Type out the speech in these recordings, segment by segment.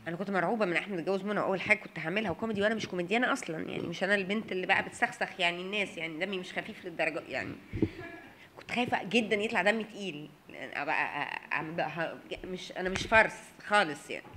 انا كنت مرعوبه من احمد اتجوز منى اول حاجه كنت هعملها وكوميدي وانا مش كوميديانه اصلا يعني مش انا البنت اللي بقى بتسخسخ يعني الناس يعني دمي مش خفيف للدرجه يعني كنت خايفه جدا يطلع دمي تقيل لأن ابقى أبقى ه- مش انا مش فرس خالص يعني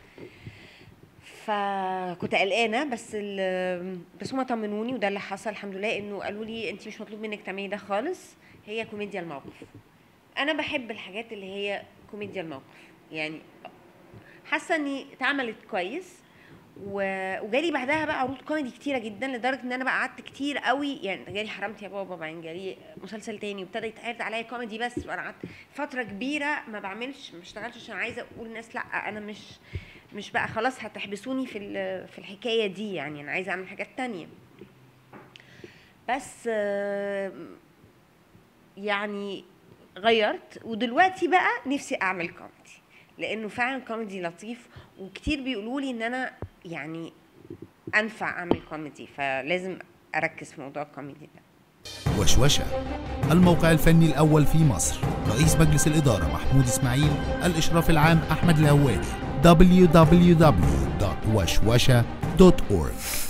فكنت قلقانه بس ال- بس هما طمنوني وده اللي حصل الحمد لله انه قالوا لي انت مش مطلوب منك تعملي ده خالص هي كوميديا الموقف انا بحب الحاجات اللي هي كوميديا الموقف يعني حاسه اني اتعملت كويس و- وجالي بعدها بقى عروض كوميدي كتيره جدا لدرجه ان انا بقى قعدت كتير قوي يعني جالي حرمت يا بابا بعدين جالي مسلسل تاني وابتدى يتعرض عليا كوميدي بس وانا قعدت فتره كبيره ما بعملش ما بشتغلش عشان عايزه اقول للناس لا انا مش مش بقى خلاص هتحبسوني في ال- في الحكايه دي يعني انا عايزه اعمل حاجات تانية بس آه، يعني غيرت ودلوقتي بقى نفسي اعمل كوميدي لانه فعلا كوميدي لطيف وكتير بيقولوا لي ان انا يعني انفع اعمل كوميدي فلازم اركز في موضوع الكوميدي ده وشوشة الموقع الفني الأول في مصر رئيس مجلس الإدارة محمود إسماعيل الإشراف العام أحمد الهوادي www.وشوشة.org